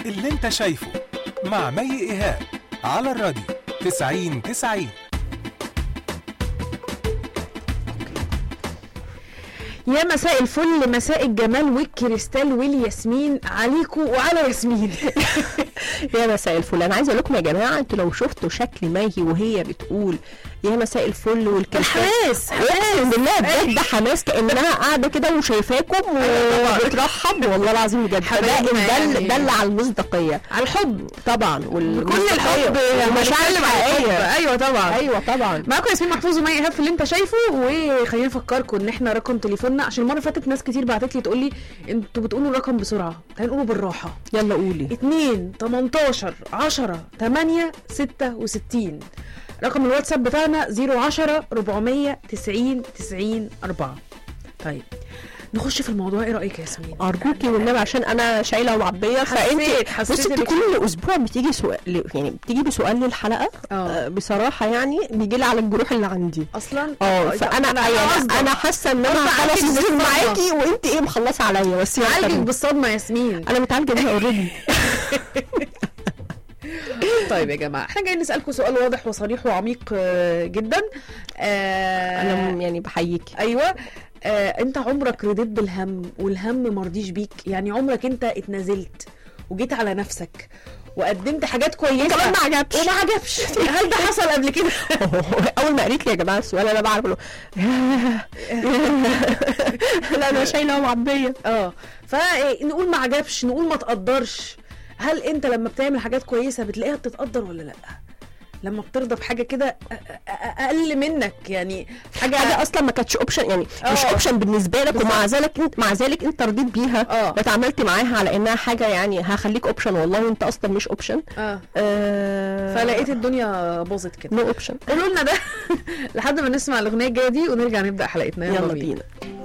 اللي انت شايفه مع مي ايهاب على الراديو 90 90 يا مساء الفل مساء الجمال والكريستال والياسمين عليكم وعلى ياسمين يا مساء الفل انا عايزه اقول لكم يا جماعه انتوا لو شفتوا شكل مي وهي بتقول يا مساء الفل والكلام حماس اقسم بالله بجد حماس كانها قاعده كده وشايفاكم وبترحب والله العظيم بجد ده حبايبنا دل يعني. دل على المصداقيه على الحب طبعا بكل والمصداقية الحب والمشاعر هنتكلم عن الحب. الحقيقيه ايوه طبعا ايوه طبعا معاكم ياسمين محفوظ ومي ايهاب في اللي انت شايفه وخلينا نفكركم ان احنا رقم تليفوننا عشان المره اللي فاتت ناس كتير بعتت لي تقول لي انتوا بتقولوا الرقم بسرعه تعالوا نقوله بالراحه يلا قولي 2 18 10 8 66 رقم الواتساب بتاعنا 010 490 90 4 طيب نخش في الموضوع ايه رايك يا ياسمين ارجوكي والنبي عشان انا شايله ومعبيه فانت حسيت- حسيت بصي انت إنك- كل اسبوع بتيجي سؤال يعني بتيجي بسؤال للحلقه اه. آه، بصراحه يعني بيجي لي على الجروح اللي عندي اصلا اه فانا أنا يعني قصدك. انا حاسه ان قصدك انا خلاص عالجك نزلت بالصدمة. معاكي وانت ايه مخلصه عليا بس يلا عالجك تمام. بالصدمه يا ياسمين انا متعالجه بيها اوريدي طيب يا جماعه احنا جايين نسالكم سؤال واضح وصريح وعميق آه، جدا آه، انا م- يعني بحييكي ايوه آه، انت عمرك رضيت بالهم والهم مرضيش بيك يعني عمرك انت اتنازلت وجيت على نفسك وقدمت حاجات كويسه كمان ما عجبش. وما عجبش هل ده حصل قبل كده اول ما قالت لي يا جماعه السؤال انا بعرف له لا انا شايله ومعبيه اه فنقول ما عجبش نقول ما تقدرش هل انت لما بتعمل حاجات كويسه بتلاقيها بتتقدر ولا لا لما بترضى بحاجه كده أ- أ- اقل منك يعني حاجه حاجه اصلا ما كانتش اوبشن يعني مش اه. اوبشن بالنسبه لك ومع بالظبط. ذلك انت مع ذلك انت رضيت بيها اه. اتعاملت معاها على انها حاجه يعني هخليك اوبشن والله وانت اصلا مش اوبشن اه آه فلقيت الدنيا باظت كده نو اوبشن قولوا لنا ده لحد ما نسمع الاغنيه الجايه دي ونرجع نبدا حلقتنا يلا بينا